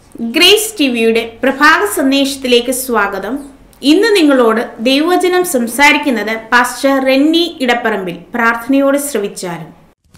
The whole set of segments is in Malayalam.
ഗ്രേസ് ടിവിയുടെ പ്രഭാത സന്ദേശത്തിലേക്ക് സ്വാഗതം ഇന്ന് നിങ്ങളോട് ദൈവവചനം സംസാരിക്കുന്നത് പാസ്റ്റർ റെന്നി ഇടപ്പറമ്പിൽ പ്രാർത്ഥനയോടെ ശ്രവിച്ചാലും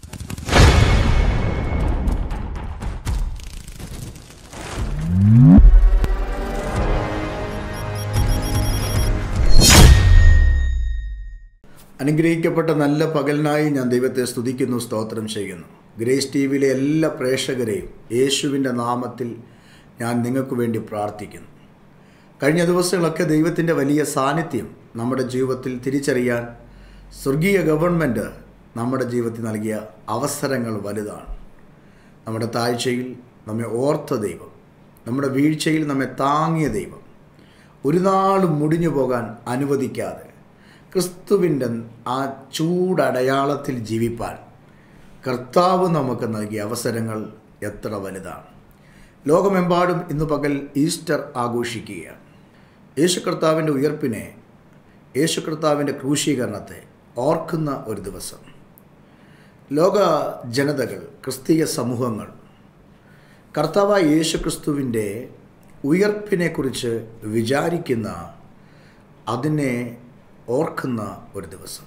അനുഗ്രഹിക്കപ്പെട്ട നല്ല പകലിനായി ഞാൻ ദൈവത്തെ സ്തുതിക്കുന്നു സ്തോത്രം ചെയ്യുന്നു ഗ്രേസ് ടി വിയിലെ എല്ലാ പ്രേക്ഷകരെയും യേശുവിൻ്റെ നാമത്തിൽ ഞാൻ നിങ്ങൾക്ക് വേണ്ടി പ്രാർത്ഥിക്കുന്നു കഴിഞ്ഞ ദിവസങ്ങളൊക്കെ ദൈവത്തിൻ്റെ വലിയ സാന്നിധ്യം നമ്മുടെ ജീവിതത്തിൽ തിരിച്ചറിയാൻ സ്വർഗീയ ഗവൺമെൻറ് നമ്മുടെ ജീവിതത്തിൽ നൽകിയ അവസരങ്ങൾ വലുതാണ് നമ്മുടെ താഴ്ചയിൽ നമ്മെ ഓർത്ത ദൈവം നമ്മുടെ വീഴ്ചയിൽ നമ്മെ താങ്ങിയ ദൈവം ഒരു നാളും മുടിഞ്ഞു പോകാൻ അനുവദിക്കാതെ ക്രിസ്തുവിൻ്റെ ആ ചൂടടയാളത്തിൽ ജീവിപ്പാൻ കർത്താവ് നമുക്ക് നൽകിയ അവസരങ്ങൾ എത്ര വലുതാണ് ലോകമെമ്പാടും ഇന്ന് പകൽ ഈസ്റ്റർ ആഘോഷിക്കുകയാണ് യേശു കർത്താവിൻ്റെ ഉയർപ്പിനെ യേശു കർത്താവിൻ്റെ ക്രൂശീകരണത്തെ ഓർക്കുന്ന ഒരു ദിവസം ലോക ജനതകൾ ക്രിസ്തീയ സമൂഹങ്ങൾ കർത്താവായ യേശു ക്രിസ്തുവിൻ്റെ ഉയർപ്പിനെക്കുറിച്ച് വിചാരിക്കുന്ന അതിനെ ഓർക്കുന്ന ഒരു ദിവസം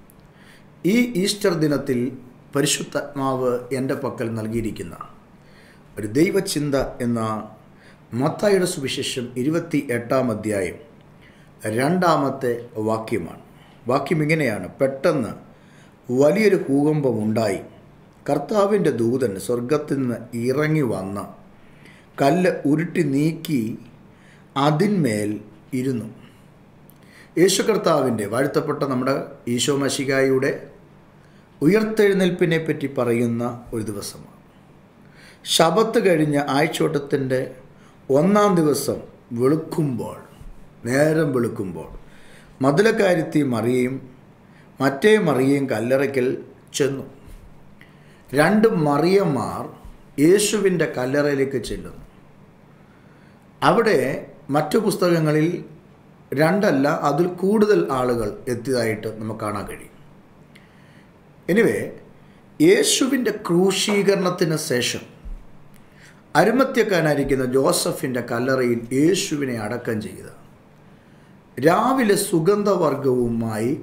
ഈ ഈസ്റ്റർ ദിനത്തിൽ പരിശുദ്ധാത്മാവ് എൻ്റെ പക്കൽ നൽകിയിരിക്കുന്ന ഒരു ദൈവചിന്ത എന്ന മത്തായുടെ സുവിശേഷം ഇരുപത്തി എട്ടാം അധ്യായം രണ്ടാമത്തെ വാക്യമാണ് വാക്യം ഇങ്ങനെയാണ് പെട്ടെന്ന് വലിയൊരു ഭൂകമ്പം ഉണ്ടായി കർത്താവിൻ്റെ ദൂതൻ സ്വർഗത്തിൽ നിന്ന് ഇറങ്ങി വന്ന് കല്ല് ഉരുട്ടി നീക്കി അതിന്മേൽ ഇരുന്നു യേശു കർത്താവിൻ്റെ വാഴ്ത്തപ്പെട്ട നമ്മുടെ ഈശോ മഷികായുടെ ഉയർത്തെഴുന്നേൽപ്പിനെ പറ്റി പറയുന്ന ഒരു ദിവസമാണ് ശബത്ത് കഴിഞ്ഞ് ആഴ്ചോട്ടത്തിൻ്റെ ഒന്നാം ദിവസം വെളുക്കുമ്പോൾ നേരം വെളുക്കുമ്പോൾ മതിലക്കാരുത്തി മറിയയും മറ്റേ മറിയയും കല്ലറയ്ക്കൽ ചെന്നു രണ്ട് മറിയന്മാർ യേശുവിൻ്റെ കല്ലറയിലേക്ക് ചെല്ലുന്നു അവിടെ മറ്റു പുസ്തകങ്ങളിൽ രണ്ടല്ല അതിൽ കൂടുതൽ ആളുകൾ എത്തിയതായിട്ട് നമുക്ക് കാണാൻ കഴിയും എനിവേ യേശുവിൻ്റെ ക്രൂശീകരണത്തിന് ശേഷം അരുമത്യക്കാനായിരിക്കുന്ന ജോസഫിൻ്റെ കല്ലറയിൽ യേശുവിനെ അടക്കം ചെയ്ത രാവിലെ സുഗന്ധവർഗവുമായി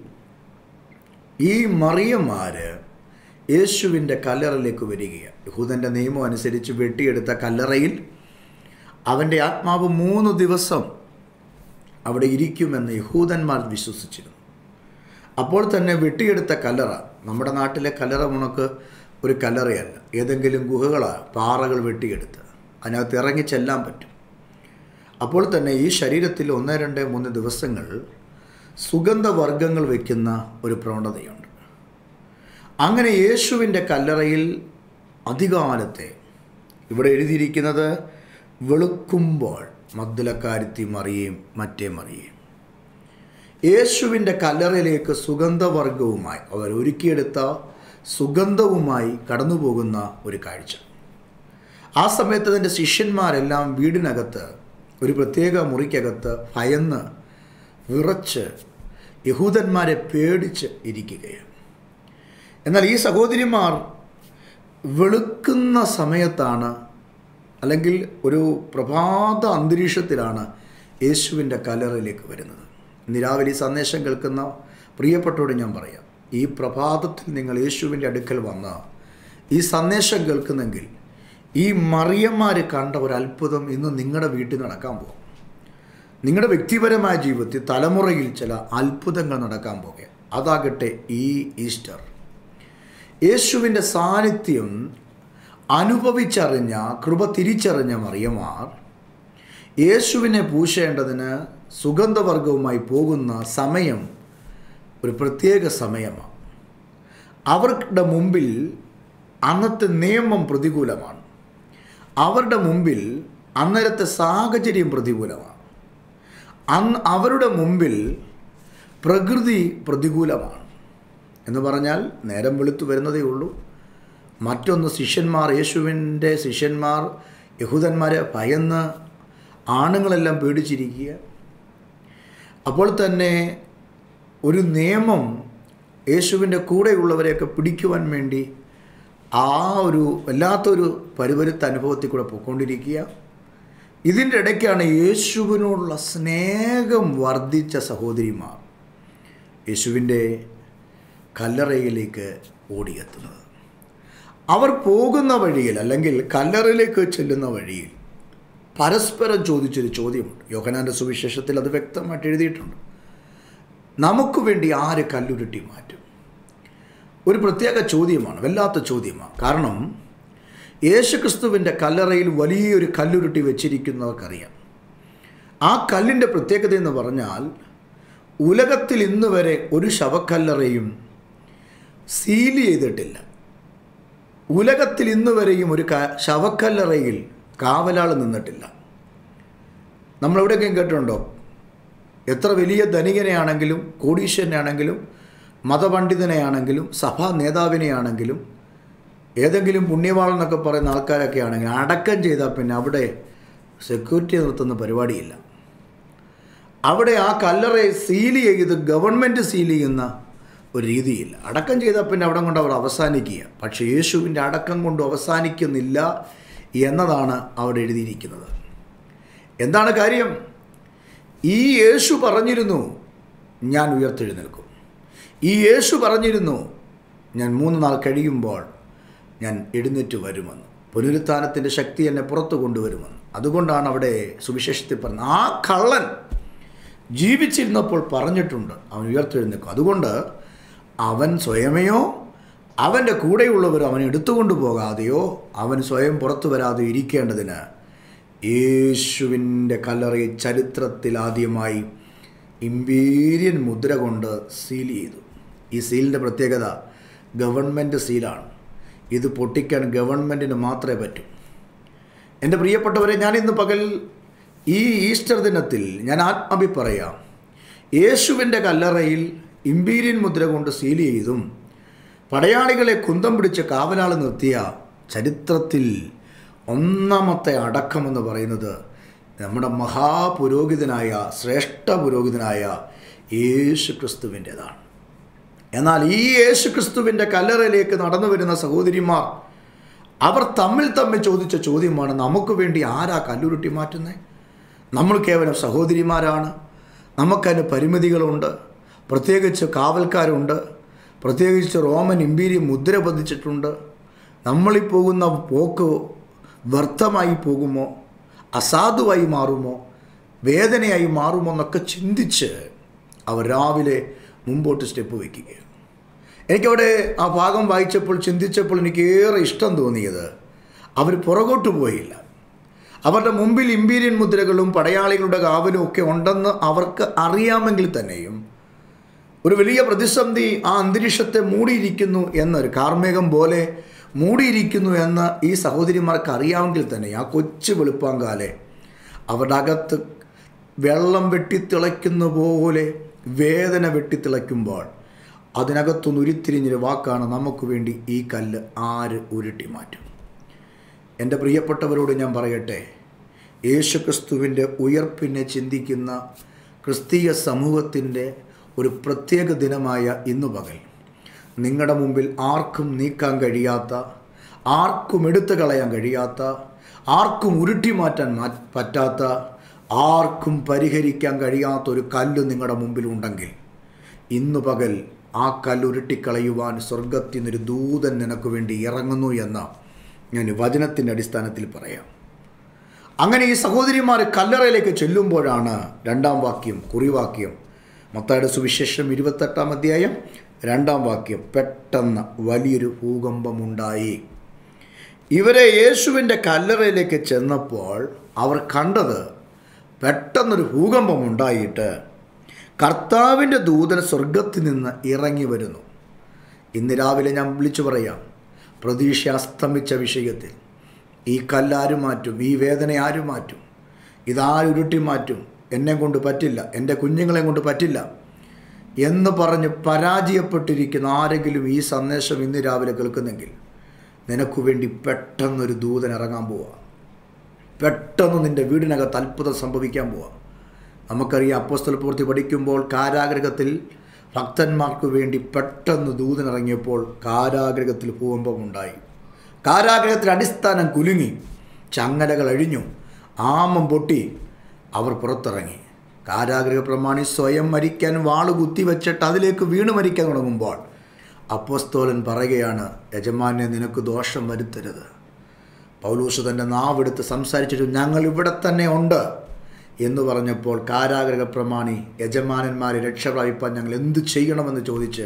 ഈ മറിയന്മാർ യേശുവിൻ്റെ കല്ലറയിലേക്ക് വരികയാണ് യഹൂദൻ്റെ നിയമം അനുസരിച്ച് വെട്ടിയെടുത്ത കല്ലറയിൽ അവൻ്റെ ആത്മാവ് മൂന്ന് ദിവസം അവിടെ ഇരിക്കുമെന്ന് യഹൂദന്മാർ വിശ്വസിച്ചിരുന്നു അപ്പോൾ തന്നെ വെട്ടിയെടുത്ത കല്ലറ നമ്മുടെ നാട്ടിലെ കല്ലറ മുണക്ക് ഒരു കല്ലറയല്ല ഏതെങ്കിലും ഗുഹകളാണ് പാറകൾ വെട്ടിയെടുത്ത് അതിനകത്ത് ഇറങ്ങി ചെല്ലാൻ പറ്റും അപ്പോൾ തന്നെ ഈ ശരീരത്തിൽ ഒന്ന് രണ്ട് മൂന്ന് ദിവസങ്ങൾ സുഗന്ധവർഗ്ഗങ്ങൾ വയ്ക്കുന്ന ഒരു പ്രവണതയുണ്ട് അങ്ങനെ യേശുവിൻ്റെ കല്ലറയിൽ അധികാലത്തെ ഇവിടെ എഴുതിയിരിക്കുന്നത് വെളുക്കുമ്പോൾ മദ്ദലക്കാരുത്തി മറിയേയും മറ്റേ മറിയേയും യേശുവിൻ്റെ കല്ലറയിലേക്ക് സുഗന്ധവർഗവുമായി അവർ ഒരുക്കിയെടുത്ത സുഗന്ധവുമായി കടന്നു പോകുന്ന ഒരു കാഴ്ച ആ സമയത്ത് അതിൻ്റെ ശിഷ്യന്മാരെല്ലാം വീടിനകത്ത് ഒരു പ്രത്യേക മുറിക്കകത്ത് ഭയന്ന് വിറച്ച് യഹൂദന്മാരെ പേടിച്ച് ഇരിക്കുകയാണ് എന്നാൽ ഈ സഹോദരിമാർ വെളുക്കുന്ന സമയത്താണ് അല്ലെങ്കിൽ ഒരു പ്രഭാത അന്തരീക്ഷത്തിലാണ് യേശുവിൻ്റെ കല്ലറയിലേക്ക് വരുന്നത് നിരാവലി സന്ദേശം കേൾക്കുന്ന പ്രിയപ്പെട്ടോട് ഞാൻ പറയാം ഈ പ്രഭാതത്തിൽ നിങ്ങൾ യേശുവിൻ്റെ അടുക്കൽ വന്ന ഈ സന്ദേശം കേൾക്കുന്നെങ്കിൽ ഈ മറിയന്മാർ കണ്ട ഒരു അത്ഭുതം ഇന്ന് നിങ്ങളുടെ വീട്ടിൽ നടക്കാൻ പോകും നിങ്ങളുടെ വ്യക്തിപരമായ ജീവിതത്തിൽ തലമുറയിൽ ചില അത്ഭുതങ്ങൾ നടക്കാൻ പോകുക അതാകട്ടെ ഈ ഈസ്റ്റർ യേശുവിൻ്റെ സാന്നിധ്യം അനുഭവിച്ചറിഞ്ഞ കൃപ തിരിച്ചറിഞ്ഞ മറിയമാർ യേശുവിനെ പൂശേണ്ടതിന് സുഗന്ധവർഗവുമായി പോകുന്ന സമയം ഒരു പ്രത്യേക സമയമാണ് അവരുടെ മുമ്പിൽ അന്നത്തെ നിയമം പ്രതികൂലമാണ് അവരുടെ മുമ്പിൽ അന്നേരത്തെ സാഹചര്യം പ്രതികൂലമാണ് അന്ന് അവരുടെ മുമ്പിൽ പ്രകൃതി പ്രതികൂലമാണ് എന്ന് പറഞ്ഞാൽ നേരം വെളുത്തു വരുന്നതേ ഉള്ളൂ മറ്റൊന്ന് ശിഷ്യന്മാർ യേശുവിൻ്റെ ശിഷ്യന്മാർ യഹൂദന്മാരെ ഭയന്ന് ആണുങ്ങളെല്ലാം പേടിച്ചിരിക്കുക അപ്പോൾ തന്നെ ഒരു നിയമം യേശുവിൻ്റെ കൂടെയുള്ളവരെയൊക്കെ പിടിക്കുവാൻ വേണ്ടി ആ ഒരു വല്ലാത്തൊരു പരിവരുത്ത അനുഭവത്തിൽ കൂടെ പോയിക്കൊണ്ടിരിക്കുക ഇതിൻ്റെ ഇടയ്ക്കാണ് യേശുവിനോടുള്ള സ്നേഹം വർദ്ധിച്ച സഹോദരിമാർ യേശുവിൻ്റെ കല്ലറയിലേക്ക് ഓടിയെത്തുന്നത് അവർ പോകുന്ന വഴിയിൽ അല്ലെങ്കിൽ കല്ലറയിലേക്ക് ചെല്ലുന്ന വഴിയിൽ പരസ്പരം ചോദിച്ചൊരു ചോദ്യമുണ്ട് യോഹനാൻ്റെ സുവിശേഷത്തിൽ അത് വ്യക്തമായിട്ട് എഴുതിയിട്ടുണ്ട് നമുക്ക് വേണ്ടി ആര് കല്ലുരുട്ടി മാറ്റും ഒരു പ്രത്യേക ചോദ്യമാണ് വല്ലാത്ത ചോദ്യമാണ് കാരണം യേശുക്രിസ്തുവിൻ്റെ കല്ലറയിൽ വലിയൊരു കല്ലുരുട്ടി വെച്ചിരിക്കുന്നവർക്കറിയാം ആ കല്ലിൻ്റെ പ്രത്യേകത എന്ന് പറഞ്ഞാൽ ഉലകത്തിൽ ഇന്ന് വരെ ഒരു ശവക്കല്ലറയും സീൽ ചെയ്തിട്ടില്ല ഉലകത്തിൽ ഇന്ന് വരെയും ഒരു ക- ശവക്കല്ലറയിൽ കാവലാൾ നിന്നിട്ടില്ല നമ്മളെവിടെയൊക്കെയും കേട്ടിട്ടുണ്ടോ എത്ര വലിയ ധനികനെയാണെങ്കിലും കോടീശ്വരനാണെങ്കിലും മതപണ്ഡിതനെയാണെങ്കിലും സഭാ നേതാവിനെയാണെങ്കിലും ഏതെങ്കിലും പുണ്യവാളെന്നൊക്കെ പറയുന്ന ആൾക്കാരൊക്കെ ആണെങ്കിൽ അടക്കം ചെയ്താൽ പിന്നെ അവിടെ സെക്യൂരിറ്റി നിർത്തുന്ന പരിപാടിയില്ല അവിടെ ആ കല്ലറയെ സീൽ ചെയ്ത് ഗവൺമെൻറ് സീൽ ചെയ്യുന്ന ഒരു രീതിയില്ല അടക്കം ചെയ്താൽ പിന്നെ അവിടെ കൊണ്ട് അവർ അവസാനിക്കുക പക്ഷേ യേശുവിൻ്റെ അടക്കം കൊണ്ട് അവസാനിക്കുന്നില്ല എന്നതാണ് അവിടെ എഴുതിയിരിക്കുന്നത് എന്താണ് കാര്യം ഈ യേശു പറഞ്ഞിരുന്നു ഞാൻ ഉയർത്തെഴുന്നേൽക്കും ഈ യേശു പറഞ്ഞിരുന്നു ഞാൻ മൂന്ന് നാൾ കഴിയുമ്പോൾ ഞാൻ എഴുന്നേറ്റ് വരുമെന്ന് പുനരുത്ഥാനത്തിൻ്റെ ശക്തി എന്നെ പുറത്തു കൊണ്ടുവരുമെന്ന് അതുകൊണ്ടാണ് അവിടെ സുവിശേഷത്തിൽ പറഞ്ഞത് ആ കള്ളൻ ജീവിച്ചിരുന്നപ്പോൾ പറഞ്ഞിട്ടുണ്ട് അവൻ ഉയർത്തെഴുന്നേക്കും അതുകൊണ്ട് അവൻ സ്വയമേയോ അവൻ്റെ കൂടെയുള്ളവർ അവൻ എടുത്തുകൊണ്ടു പോകാതെയോ അവൻ സ്വയം പുറത്തു വരാതെ ഇരിക്കേണ്ടതിന് യേശുവിൻ്റെ കല്ലറയിൽ ചരിത്രത്തിൽ ആദ്യമായി ഇമ്പീരിയൻ മുദ്ര കൊണ്ട് സീൽ ചെയ്തു ഈ സീലിൻ്റെ പ്രത്യേകത ഗവൺമെൻറ് സീലാണ് ഇത് പൊട്ടിക്കാൻ ഗവൺമെൻറ്റിന് മാത്രമേ പറ്റൂ എൻ്റെ പ്രിയപ്പെട്ടവരെ ഞാൻ ഇന്ന് പകൽ ഈ ഈസ്റ്റർ ദിനത്തിൽ ഞാൻ ആത്മാഭി പറയാം യേശുവിൻ്റെ കല്ലറയിൽ ഇമ്പീരിയൻ മുദ്ര കൊണ്ട് സീൽ ചെയ്തും പടയാളികളെ കുന്തം പിടിച്ച് കാവലാൾ നിർത്തിയ ചരിത്രത്തിൽ ഒന്നാമത്തെ അടക്കമെന്ന് പറയുന്നത് നമ്മുടെ മഹാപുരോഹിതനായ ശ്രേഷ്ഠ പുരോഹിതനായ യേശു ക്രിസ്തുവിൻ്റെതാണ് എന്നാൽ ഈ യേശു ക്രിസ്തുവിൻ്റെ കല്ലറയിലേക്ക് നടന്നു വരുന്ന സഹോദരിമാർ അവർ തമ്മിൽ തമ്മിൽ ചോദിച്ച ചോദ്യമാണ് നമുക്ക് വേണ്ടി ആരാ കല്ലുരുട്ടി മാറ്റുന്നത് നമ്മൾ കേവലം സഹോദരിമാരാണ് നമുക്കതിന് പരിമിതികളുണ്ട് പ്രത്യേകിച്ച് കാവൽക്കാരുണ്ട് പ്രത്യേകിച്ച് റോമൻ ഇമ്പീരിയം മുദ്ര പതിച്ചിട്ടുണ്ട് നമ്മളീ പോകുന്ന പോക്ക് വ്യർത്ഥമായി പോകുമോ അസാധുവായി മാറുമോ വേദനയായി മാറുമോ എന്നൊക്കെ ചിന്തിച്ച് അവർ രാവിലെ മുമ്പോട്ട് സ്റ്റെപ്പ് വയ്ക്കുകയാണ് എനിക്കവിടെ ആ ഭാഗം വായിച്ചപ്പോൾ ചിന്തിച്ചപ്പോൾ എനിക്ക് ഏറെ ഇഷ്ടം തോന്നിയത് അവർ പുറകോട്ട് പോയില്ല അവരുടെ മുമ്പിൽ ഇമ്പീരിയൻ മുദ്രകളും പടയാളികളുടെ കാവലും ഒക്കെ ഉണ്ടെന്ന് അവർക്ക് അറിയാമെങ്കിൽ തന്നെയും ഒരു വലിയ പ്രതിസന്ധി ആ അന്തരീക്ഷത്തെ മൂടിയിരിക്കുന്നു എന്നൊരു കാർമേഘം പോലെ മൂടിയിരിക്കുന്നു എന്ന് ഈ സഹോദരിമാർക്ക് അറിയാമെങ്കിൽ തന്നെ ആ കൊച്ചു വെളുപ്പാങ്കാലെ അവരുടെ അകത്ത് വെള്ളം വെട്ടിത്തിളയ്ക്കുന്ന പോലെ വേദന വെട്ടിത്തിളയ്ക്കുമ്പോൾ അതിനകത്തുനിന്ന് ഉരുത്തിരിഞ്ഞൊരു വാക്കാണ് നമുക്ക് വേണ്ടി ഈ കല്ല് ആര് ഉരുട്ടി മാറ്റും എൻ്റെ പ്രിയപ്പെട്ടവരോട് ഞാൻ പറയട്ടെ യേശുക്രിസ്തുവിൻ്റെ ഉയർപ്പിനെ ചിന്തിക്കുന്ന ക്രിസ്തീയ സമൂഹത്തിൻ്റെ ഒരു പ്രത്യേക ദിനമായ ഇന്നു പകൽ നിങ്ങളുടെ മുമ്പിൽ ആർക്കും നീക്കാൻ കഴിയാത്ത ആർക്കും എടുത്തു കളയാൻ കഴിയാത്ത ആർക്കും ഉരുട്ടി മാറ്റാൻ മാ പറ്റാത്ത ആർക്കും പരിഹരിക്കാൻ കഴിയാത്ത ഒരു കല്ല് നിങ്ങളുടെ മുമ്പിൽ ഉണ്ടെങ്കിൽ ഇന്നു പകൽ ആ കല്ല് ഉരുട്ടിക്കളയുവാൻ സ്വർഗത്തിൽ നിന്നൊരു ദൂതൻ നിനക്ക് വേണ്ടി ഇറങ്ങുന്നു എന്ന് ഞാൻ വചനത്തിൻ്റെ അടിസ്ഥാനത്തിൽ പറയാം അങ്ങനെ ഈ സഹോദരിമാർ കല്ലറയിലേക്ക് ചെല്ലുമ്പോഴാണ് രണ്ടാം വാക്യം കുറിവാക്യം മത്തായുടെ സുവിശേഷം ഇരുപത്തെട്ടാം അധ്യായം രണ്ടാം വാക്യം പെട്ടെന്ന് വലിയൊരു ഭൂകമ്പമുണ്ടായി ഇവരെ യേശുവിൻ്റെ കല്ലറയിലേക്ക് ചെന്നപ്പോൾ അവർ കണ്ടത് പെട്ടെന്നൊരു ഭൂകമ്പം ഉണ്ടായിട്ട് കർത്താവിൻ്റെ ദൂതൻ സ്വർഗത്തിൽ നിന്ന് ഇറങ്ങി വരുന്നു ഇന്ന് രാവിലെ ഞാൻ വിളിച്ചു പറയാം പ്രതീക്ഷ അസ്തമിച്ച വിഷയത്തിൽ ഈ കല്ലാര് മാറ്റും ഈ വേദന ആര് മാറ്റും ഇതാരുരുട്ടി മാറ്റും എന്നെ കൊണ്ട് പറ്റില്ല എൻ്റെ കുഞ്ഞുങ്ങളെ കൊണ്ട് പറ്റില്ല എന്ന് പറഞ്ഞ് പരാജയപ്പെട്ടിരിക്കുന്ന ആരെങ്കിലും ഈ സന്ദേശം ഇന്ന് രാവിലെ കേൾക്കുന്നെങ്കിൽ നിനക്ക് വേണ്ടി പെട്ടെന്നൊരു ദൂതൻ ഇറങ്ങാൻ പോവുക പെട്ടെന്ന് നിൻ്റെ വീടിനകത്ത് അത്ഭുതം സംഭവിക്കാൻ പോവുക നമുക്കറിയാം അപ്പോസ്തല പൂർത്തി പഠിക്കുമ്പോൾ കാരാഗ്രഹത്തിൽ ഭക്തന്മാർക്ക് വേണ്ടി പെട്ടെന്ന് ദൂതൻ ഇറങ്ങിയപ്പോൾ കാരാഗ്രഹത്തിൽ ഭൂകമ്പമുണ്ടായി കാരാഗ്രഹത്തിൽ അടിസ്ഥാനം കുലുങ്ങി ചങ്ങലകൾ അഴിഞ്ഞു ആമം പൊട്ടി അവർ പുറത്തിറങ്ങി കാരാഗ്രഹ പ്രമാണി സ്വയം മരിക്കാൻ വാള് കുത്തിവെച്ചിട്ട് അതിലേക്ക് വീണ് മരിക്കാൻ തുടങ്ങുമ്പോൾ അപ്പോസ്തോലൻ പറയുകയാണ് യജമാനെ നിനക്ക് ദോഷം വരുത്തരുത് പൗലൂസ് തൻ്റെ നാവെടുത്ത് സംസാരിച്ചിട്ട് ഞങ്ങൾ ഇവിടെ തന്നെ ഉണ്ട് എന്ന് പറഞ്ഞപ്പോൾ കാരാഗ്രഹ പ്രമാണി യജമാനന്മാരെ രക്ഷപ്രാപിപ്പാൻ ഞങ്ങൾ എന്ത് ചെയ്യണമെന്ന് ചോദിച്ച്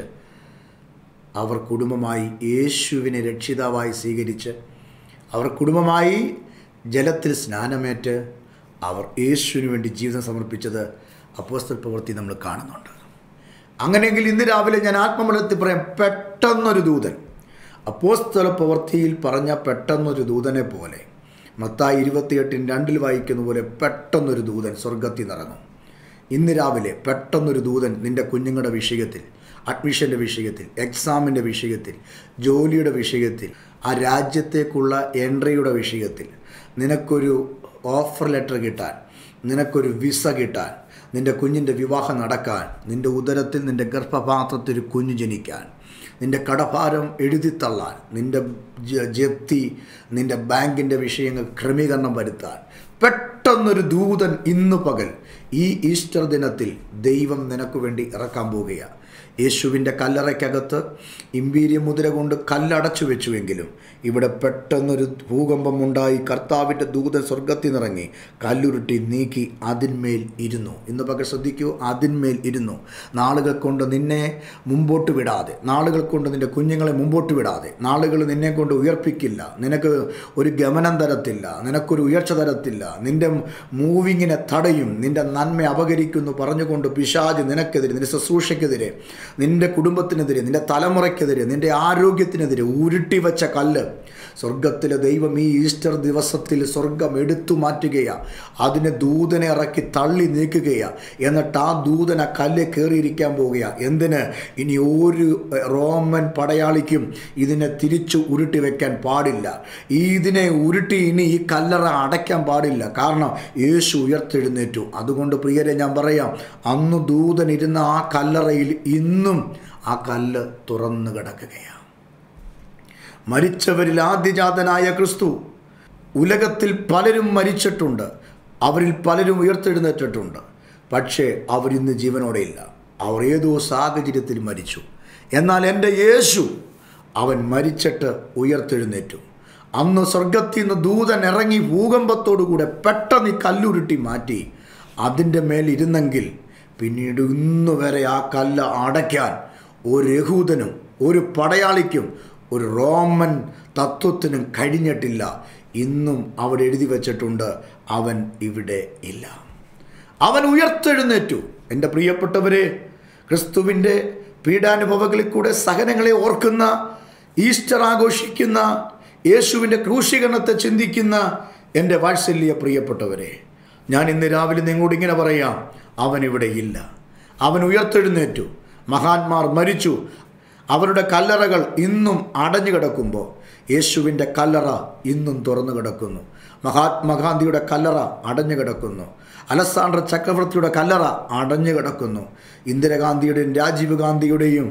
അവർ കുടുംബമായി യേശുവിനെ രക്ഷിതാവായി സ്വീകരിച്ച് അവർ കുടുംബമായി ജലത്തിൽ സ്നാനമേറ്റ് അവർ യേശുവിന് വേണ്ടി ജീവിതം സമർപ്പിച്ചത് അപ്പോസ്തല പ്രവൃത്തി നമ്മൾ കാണുന്നുണ്ട് അങ്ങനെയെങ്കിൽ ഇന്ന് രാവിലെ ഞാൻ ആത്മബലത്തിൽ പറയാം പെട്ടെന്നൊരു ദൂതൻ അപ്പോസ്തല പ്രവൃത്തിയിൽ പറഞ്ഞ പെട്ടെന്നൊരു ദൂതനെ പോലെ മത്തായി ഇരുപത്തിയെട്ടിന് രണ്ടിൽ വായിക്കുന്ന പോലെ പെട്ടെന്നൊരു ദൂതൻ സ്വർഗത്തിൽ നിറങ്ങും ഇന്ന് രാവിലെ പെട്ടെന്നൊരു ദൂതൻ നിൻ്റെ കുഞ്ഞുങ്ങളുടെ വിഷയത്തിൽ അഡ്മിഷൻ്റെ വിഷയത്തിൽ എക്സാമിൻ്റെ വിഷയത്തിൽ ജോലിയുടെ വിഷയത്തിൽ ആ രാജ്യത്തേക്കുള്ള എൻട്രിയുടെ വിഷയത്തിൽ നിനക്കൊരു ഓഫർ ലെറ്റർ കിട്ടാൻ നിനക്കൊരു വിസ കിട്ടാൻ നിൻ്റെ കുഞ്ഞിൻ്റെ വിവാഹം നടക്കാൻ നിൻ്റെ ഉദരത്തിൽ നിൻ്റെ ഗർഭപാത്രത്തിൽ ഒരു കുഞ്ഞ് ജനിക്കാൻ നിൻ്റെ കടഭാരം എഴുതിത്തള്ളാൻ നിൻ്റെ ജ- ജപ്തി നിൻ്റെ ബാങ്കിൻ്റെ വിഷയങ്ങൾ ക്രമീകരണം വരുത്താൻ പെട്ടെന്നൊരു ദൂതൻ ഇന്ന് പകൽ ഈ ഈസ്റ്റർ ദിനത്തിൽ ദൈവം നിനക്ക് വേണ്ടി ഇറക്കാൻ പോവുകയാണ് യേശുവിൻ്റെ കല്ലറയ്ക്കകത്ത് ഇമ്പീരിയ മുദ്ര കൊണ്ട് കല്ലടച്ചു വെച്ചുവെങ്കിലും ഇവിടെ പെട്ടെന്നൊരു ഭൂകമ്പം ഉണ്ടായി കർത്താവിൻ്റെ ദൂതൻ സ്വർഗത്തിൽ നിറങ്ങി കല്ലുരുട്ടി നീക്കി അതിന്മേൽ ഇരുന്നു ഇന്ന് പകൽ ശ്രദ്ധിക്കൂ അതിന്മേൽ ഇരുന്നു നാളുകൾ കൊണ്ട് നിന്നെ മുമ്പോട്ട് വിടാതെ നാളുകൾ കൊണ്ട് നിൻ്റെ കുഞ്ഞുങ്ങളെ മുമ്പോട്ട് വിടാതെ നാളുകൾ നിന്നെ കൊണ്ട് ഉയർപ്പിക്കില്ല നിനക്ക് ഒരു ഗമനം തരത്തില്ല നിനക്കൊരു ഉയർച്ച തരത്തില്ല നിൻ്റെ മൂവിങ്ങിനെ തടയും നിൻ്റെ നന്മ അപകരിക്കുന്നു പറഞ്ഞുകൊണ്ട് പിശാജ് നിനക്കെതിരെ നിന്റെ ശുശ്രൂഷയ്ക്കെതിരെ നിൻ്റെ കുടുംബത്തിനെതിരെ നിൻ്റെ തലമുറയ്ക്കെതിരെ നിൻ്റെ ആരോഗ്യത്തിനെതിരെ ഉരുട്ടി വെച്ച കല്ല് സ്വർഗത്തിലെ ദൈവം ഈ ഈസ്റ്റർ ദിവസത്തിൽ സ്വർഗം എടുത്തു മാറ്റുകയാ അതിനെ ദൂതനെ ഇറക്കി തള്ളി നീക്കുകയാ എന്നിട്ട് ആ ദൂതന കല്ല് കയറിയിരിക്കാൻ പോവുകയാ എന്തിന് ഇനി ഒരു എഹ്, റോമൻ പടയാളിക്കും ഇതിനെ തിരിച്ചു ഉരുട്ടി വെക്കാൻ പാടില്ല ഈ ഇതിനെ ഉരുട്ടി ഇനി ഈ കല്ലറ അടയ്ക്കാൻ പാടില്ല കാരണം യേശു ഉയർത്തെഴുന്നേറ്റു അതുകൊണ്ട് പ്രിയരെ ഞാൻ പറയാം അന്ന് ദൂതൻ ഇരുന്ന ആ കല്ലറയിൽ ഇന്നും ആ കല്ല് തുറന്നു കിടക്കുകയാണ് മരിച്ചവരിൽ ആദ്യജാതനായ ക്രിസ്തു ഉലകത്തിൽ പലരും മരിച്ചിട്ടുണ്ട് അവരിൽ പലരും ഉയർത്തെഴുന്നേറ്റിട്ടുണ്ട് പക്ഷേ അവരിന്ന് ജീവനോടെയില്ല അവർ ഏതോ സാഹചര്യത്തിൽ മരിച്ചു എന്നാൽ എൻ്റെ യേശു അവൻ മരിച്ചിട്ട് ഉയർത്തെഴുന്നേറ്റു അന്ന് സ്വർഗത്തിൽ നിന്ന് ദൂതൻ ഇറങ്ങി ഭൂകമ്പത്തോടുകൂടെ പെട്ടെന്ന് ഈ കല്ലുരുട്ടി മാറ്റി അതിൻ്റെ മേലിരുന്നെങ്കിൽ പിന്നീട് ഇന്ന് വരെ ആ കല്ല് അടയ്ക്കാൻ ഒരു യഹൂദനും ഒരു പടയാളിക്കും ഒരു റോമൻ തത്വത്തിനും കഴിഞ്ഞിട്ടില്ല ഇന്നും അവിടെ എഴുതി വച്ചിട്ടുണ്ട് അവൻ ഇവിടെ ഇല്ല അവൻ ഉയർത്തെഴുന്നേറ്റു എൻ്റെ പ്രിയപ്പെട്ടവരെ ക്രിസ്തുവിൻ്റെ പീഡാനുഭവങ്ങളിൽ കൂടെ സഹനങ്ങളെ ഓർക്കുന്ന ഈസ്റ്റർ ആഘോഷിക്കുന്ന യേശുവിൻ്റെ ക്രൂശീകരണത്തെ ചിന്തിക്കുന്ന എൻ്റെ വാത്സല്യ പ്രിയപ്പെട്ടവരെ ഞാൻ ഇന്ന് രാവിലെ നിങ്ങളോട് ഇങ്ങനെ പറയാം അവൻ ഇവിടെ ഇല്ല അവൻ ഉയർത്തെഴുന്നേറ്റു മഹാന്മാർ മരിച്ചു അവരുടെ കല്ലറകൾ ഇന്നും അടഞ്ഞു കിടക്കുമ്പോൾ യേശുവിൻ്റെ കല്ലറ ഇന്നും തുറന്നു കിടക്കുന്നു മഹാത്മാഗാന്ധിയുടെ കല്ലറ അടഞ്ഞു കിടക്കുന്നു അലസാണ്ടർ ചക്രവർത്തിയുടെ കല്ലറ അടഞ്ഞു കിടക്കുന്നു ഇന്ദിരാഗാന്ധിയുടെയും രാജീവ് ഗാന്ധിയുടെയും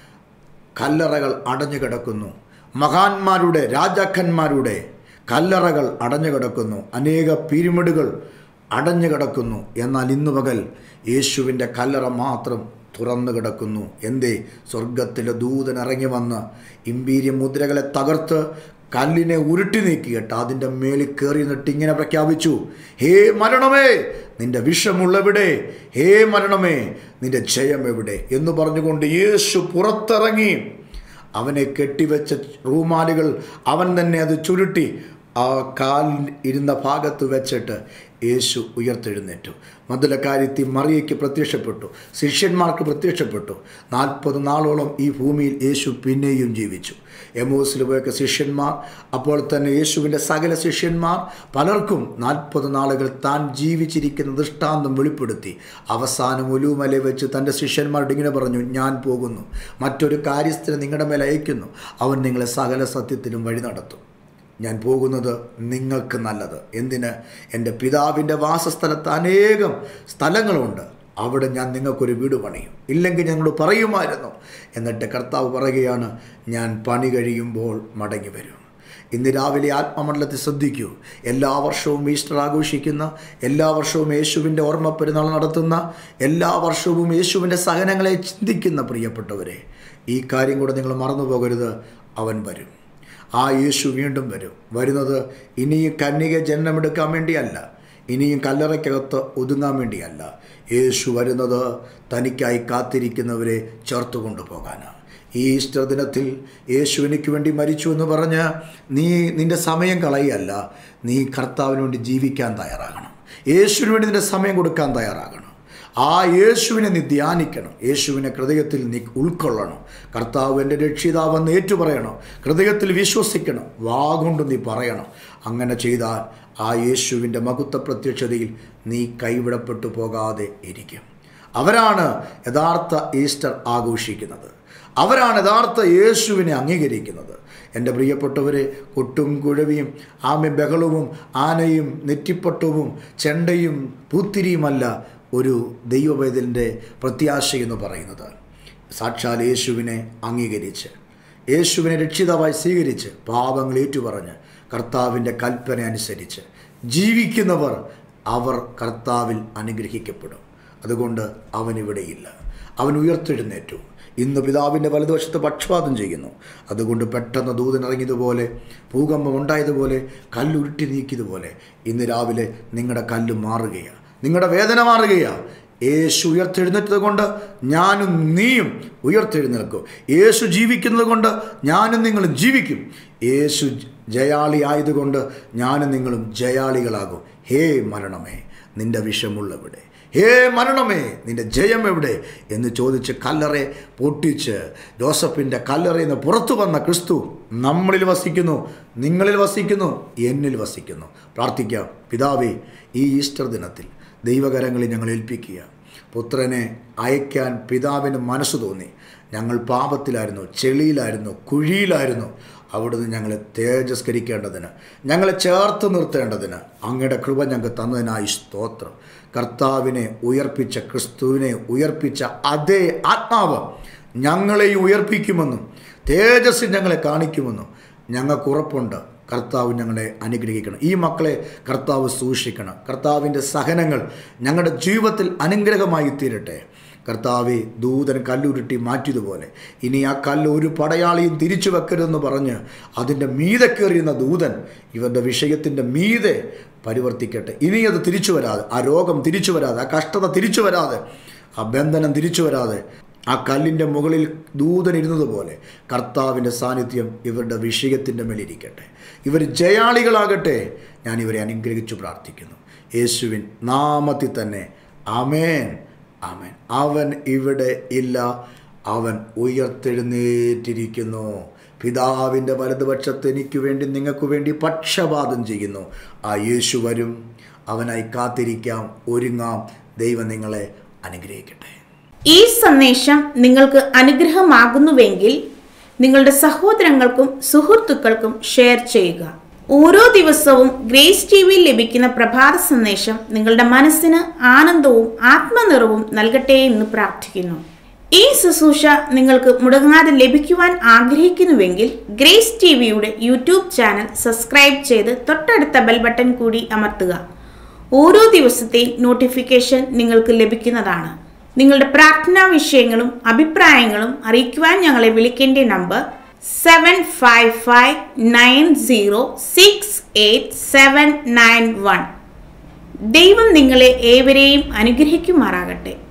കല്ലറകൾ അടഞ്ഞു കിടക്കുന്നു മഹാന്മാരുടെ രാജാക്കന്മാരുടെ കല്ലറകൾ അടഞ്ഞു കിടക്കുന്നു അനേക പിരിമിഡുകൾ അടഞ്ഞു കിടക്കുന്നു എന്നാൽ ഇന്നു പകൽ യേശുവിൻ്റെ കല്ലറ മാത്രം തുറന്നു കിടക്കുന്നു എന്തേ സ്വർഗത്തിലെ ദൂതൻ ഇറങ്ങി വന്ന് ഇമ്പീരിയ മുദ്രകളെ തകർത്ത് കല്ലിനെ ഉരുട്ടി നീക്കിയിട്ട് അതിൻ്റെ മേലിൽ കയറി നിന്നിട്ട് ഇങ്ങനെ പ്രഖ്യാപിച്ചു ഹേ മരണമേ നിന്റെ വിഷമുള്ളവിടെ ഹേ മരണമേ നിന്റെ ജയം എവിടെ എന്ന് പറഞ്ഞുകൊണ്ട് യേശു പുറത്തിറങ്ങി അവനെ കെട്ടിവെച്ച റൂമാലുകൾ അവൻ തന്നെ അത് ചുരുട്ടി ആ കാൽ ഇരുന്ന ഭാഗത്ത് വെച്ചിട്ട് യേശു ഉയർത്തെഴുന്നേറ്റു മധുലക്കാര്യത്തി മറിയയ്ക്ക് പ്രത്യക്ഷപ്പെട്ടു ശിഷ്യന്മാർക്ക് പ്രത്യക്ഷപ്പെട്ടു നാൽപ്പത് നാളോളം ഈ ഭൂമിയിൽ യേശു പിന്നെയും ജീവിച്ചു എമോസിൽ പോയൊക്കെ ശിഷ്യന്മാർ അപ്പോൾ തന്നെ യേശുവിൻ്റെ സകല ശിഷ്യന്മാർ പലർക്കും നാൽപ്പത് നാളുകൾ താൻ ജീവിച്ചിരിക്കുന്ന ദൃഷ്ടാന്തം വെളിപ്പെടുത്തി അവസാനം ഒലുമല വെച്ച് തൻ്റെ ശിഷ്യന്മാരോട് ഇങ്ങനെ പറഞ്ഞു ഞാൻ പോകുന്നു മറ്റൊരു കാര്യസ്ഥനെ നിങ്ങളുടെ മേലെ അയക്കുന്നു അവൻ നിങ്ങളെ സകല സത്യത്തിലും വഴി നടത്തും ഞാൻ പോകുന്നത് നിങ്ങൾക്ക് നല്ലത് എന്തിന് എൻ്റെ പിതാവിൻ്റെ വാസസ്ഥലത്ത് അനേകം സ്ഥലങ്ങളുണ്ട് അവിടെ ഞാൻ നിങ്ങൾക്കൊരു വീട് പണിയും ഇല്ലെങ്കിൽ ഞങ്ങൾ പറയുമായിരുന്നു എന്നിട്ട് കർത്താവ് പറയുകയാണ് ഞാൻ പണി കഴിയുമ്പോൾ മടങ്ങി വരും ഇന്ന് രാവിലെ ആത്മമണ്ഡലത്തിൽ ശ്രദ്ധിക്കൂ എല്ലാ വർഷവും ഈസ്റ്റർ ആഘോഷിക്കുന്ന എല്ലാ വർഷവും യേശുവിൻ്റെ ഓർമ്മ പെരുന്നാൾ നടത്തുന്ന എല്ലാ വർഷവും യേശുവിൻ്റെ സഹനങ്ങളെ ചിന്തിക്കുന്ന പ്രിയപ്പെട്ടവരെ ഈ കാര്യം കൂടെ നിങ്ങൾ മറന്നു പോകരുത് അവൻ വരും ആ യേശു വീണ്ടും വരും വരുന്നത് ഇനിയും കന്യക ജന്മമെടുക്കാൻ വേണ്ടിയല്ല ഇനിയും കല്ലറയ്ക്കകത്ത് ഒതുങ്ങാൻ വേണ്ടിയല്ല യേശു വരുന്നത് തനിക്കായി കാത്തിരിക്കുന്നവരെ ചേർത്ത് കൊണ്ടുപോകാനാണ് ഈ ഈസ്റ്റർ ദിനത്തിൽ യേശു എനിക്ക് വേണ്ടി മരിച്ചു എന്ന് പറഞ്ഞ് നീ നിൻ്റെ സമയം കളയല്ല നീ കർത്താവിന് വേണ്ടി ജീവിക്കാൻ തയ്യാറാകണം യേശുവിന് വേണ്ടി നിൻ്റെ സമയം കൊടുക്കാൻ തയ്യാറാകണം ആ യേശുവിനെ നീ ധ്യാനിക്കണം യേശുവിനെ ഹൃദയത്തിൽ നീ ഉൾക്കൊള്ളണം കർത്താവ് എൻ്റെ രക്ഷിതാവെന്ന് ഏറ്റുപറയണം ഹൃദയത്തിൽ വിശ്വസിക്കണം വാഗൊണ്ട് നീ പറയണം അങ്ങനെ ചെയ്താൽ ആ യേശുവിൻ്റെ മഹത്വ പ്രത്യക്ഷതയിൽ നീ കൈവിടപ്പെട്ടു പോകാതെ ഇരിക്കും അവരാണ് യഥാർത്ഥ ഈസ്റ്റർ ആഘോഷിക്കുന്നത് അവരാണ് യഥാർത്ഥ യേശുവിനെ അംഗീകരിക്കുന്നത് എൻ്റെ പ്രിയപ്പെട്ടവരെ കൊട്ടും കുഴവിയും ആമ ബഹളവും ആനയും നെറ്റിപ്പട്ടവും ചെണ്ടയും പൂത്തിരിയുമല്ല ഒരു ദൈവവേദലിൻ്റെ പ്രത്യാശ എന്ന് പറയുന്നത് സാക്ഷാൽ യേശുവിനെ അംഗീകരിച്ച് യേശുവിനെ രക്ഷിതാവായി സ്വീകരിച്ച് പാപങ്ങൾ ഏറ്റുപറഞ്ഞ് കർത്താവിൻ്റെ കൽപ്പന അനുസരിച്ച് ജീവിക്കുന്നവർ അവർ കർത്താവിൽ അനുഗ്രഹിക്കപ്പെടും അതുകൊണ്ട് അവനിവിടെയില്ല അവൻ ഉയർത്തെഴുന്നേറ്റു ഇന്ന് പിതാവിൻ്റെ വലതുവശത്ത് പക്ഷപാതം ചെയ്യുന്നു അതുകൊണ്ട് പെട്ടെന്ന് ദൂതനിറങ്ങിയതുപോലെ ഭൂകമ്പം ഉണ്ടായതുപോലെ കല്ലുരുട്ടി നീക്കിയതുപോലെ ഇന്ന് രാവിലെ നിങ്ങളുടെ കല്ല് മാറുകയാണ് നിങ്ങളുടെ വേദന മാറുകയാണ് യേശു ഉയർത്തെഴുന്നേറ്റത് കൊണ്ട് ഞാനും നീയും ഉയർത്തെഴുന്നേൽക്കും യേശു ജീവിക്കുന്നത് കൊണ്ട് ഞാനും നിങ്ങളും ജീവിക്കും യേശു ജയാളി ആയതുകൊണ്ട് ഞാനും നിങ്ങളും ജയാളികളാകും ഹേ മരണമേ നിന്റെ വിഷമുള്ളവിടെ ഹേ മരണമേ നിന്റെ ജയം എവിടെ എന്ന് ചോദിച്ച് കല്ലറെ പൊട്ടിച്ച് ജോസഫിൻ്റെ കല്ലറയിൽ നിന്ന് പുറത്തു വന്ന ക്രിസ്തു നമ്മളിൽ വസിക്കുന്നു നിങ്ങളിൽ വസിക്കുന്നു എന്നിൽ വസിക്കുന്നു പ്രാർത്ഥിക്കാം പിതാവേ ഈ ഈസ്റ്റർ ദിനത്തിൽ ദൈവകരങ്ങളിൽ ഞങ്ങൾ ഏൽപ്പിക്കുക പുത്രനെ അയക്കാൻ പിതാവിന് മനസ്സ് തോന്നി ഞങ്ങൾ പാപത്തിലായിരുന്നു ചെളിയിലായിരുന്നു കുഴിയിലായിരുന്നു അവിടുന്ന് ഞങ്ങളെ തേജസ്കരിക്കേണ്ടതിന് ഞങ്ങളെ ചേർത്ത് നിർത്തേണ്ടതിന് അങ്ങയുടെ കൃപ ഞങ്ങൾക്ക് തന്നതിനായി സ്തോത്രം കർത്താവിനെ ഉയർപ്പിച്ച ക്രിസ്തുവിനെ ഉയർപ്പിച്ച അതേ ആത്മാവ് ഞങ്ങളെയും ഉയർപ്പിക്കുമെന്നും തേജസ്സിൽ ഞങ്ങളെ കാണിക്കുമെന്നും ഞങ്ങൾക്ക് ഉറപ്പുണ്ട് കർത്താവ് ഞങ്ങളെ അനുഗ്രഹിക്കണം ഈ മക്കളെ കർത്താവ് സൂക്ഷിക്കണം കർത്താവിൻ്റെ സഹനങ്ങൾ ഞങ്ങളുടെ ജീവിതത്തിൽ അനുഗ്രഹമായി തീരട്ടെ കർത്താവെ ദൂതൻ കല്ലുരുട്ടി മാറ്റിയതുപോലെ ഇനി ആ കല്ല് ഒരു പടയാളിയും തിരിച്ചു വെക്കരുതെന്ന് പറഞ്ഞ് അതിൻ്റെ മീതെ കയറിയുന്ന ദൂതൻ ഇവരുടെ വിഷയത്തിൻ്റെ മീതെ പരിവർത്തിക്കട്ടെ ഇനി അത് തിരിച്ചു വരാതെ ആ രോഗം തിരിച്ചു വരാതെ ആ കഷ്ടത തിരിച്ചു വരാതെ ആ ബന്ധനം തിരിച്ചു വരാതെ ആ കല്ലിൻ്റെ മുകളിൽ ദൂതൻ ഇരുന്നതുപോലെ കർത്താവിൻ്റെ സാന്നിധ്യം ഇവരുടെ വിഷയത്തിൻ്റെ മേലിരിക്കട്ടെ ഇവർ ജയാളികളാകട്ടെ ഞാൻ ഇവരെ അനുഗ്രഹിച്ചു പ്രാർത്ഥിക്കുന്നു യേശുവിൻ നാമത്തിൽ തന്നെ ആമേൻ ആമേൻ അവൻ ഇവിടെ ഇല്ല അവൻ ഉയർത്തെഴുന്നേറ്റിരിക്കുന്നു പിതാവിൻ്റെ വലതുപക്ഷത്ത് എനിക്ക് വേണ്ടി നിങ്ങൾക്ക് വേണ്ടി പക്ഷപാതം ചെയ്യുന്നു ആ യേശു വരും അവനായി കാത്തിരിക്കാം ഒരുങ്ങാം ദൈവം നിങ്ങളെ അനുഗ്രഹിക്കട്ടെ ഈ സന്ദേശം നിങ്ങൾക്ക് അനുഗ്രഹമാകുന്നുവെങ്കിൽ നിങ്ങളുടെ സഹോദരങ്ങൾക്കും സുഹൃത്തുക്കൾക്കും ഷെയർ ചെയ്യുക ഓരോ ദിവസവും ഗ്രേസ് ടി വിയിൽ ലഭിക്കുന്ന പ്രഭാത സന്ദേശം നിങ്ങളുടെ മനസ്സിന് ആനന്ദവും ആത്മനിറവും നൽകട്ടെ എന്ന് പ്രാർത്ഥിക്കുന്നു ഈ ശുശ്രൂഷ നിങ്ങൾക്ക് മുടങ്ങാതെ ലഭിക്കുവാൻ ആഗ്രഹിക്കുന്നുവെങ്കിൽ ഗ്രേസ് ടി വിയുടെ യൂട്യൂബ് ചാനൽ സബ്സ്ക്രൈബ് ചെയ്ത് തൊട്ടടുത്ത ബെൽ ബട്ടൺ കൂടി അമർത്തുക ഓരോ ദിവസത്തെയും നോട്ടിഫിക്കേഷൻ നിങ്ങൾക്ക് ലഭിക്കുന്നതാണ് നിങ്ങളുടെ പ്രാർത്ഥനാ വിഷയങ്ങളും അഭിപ്രായങ്ങളും അറിയിക്കുവാൻ ഞങ്ങളെ വിളിക്കേണ്ട number seven five five nine zero six eight seven nine one ദൈവം നിങ്ങളെ ഏവരെയും അനുഗ്രഹിക്കുമാറാകട്ടെ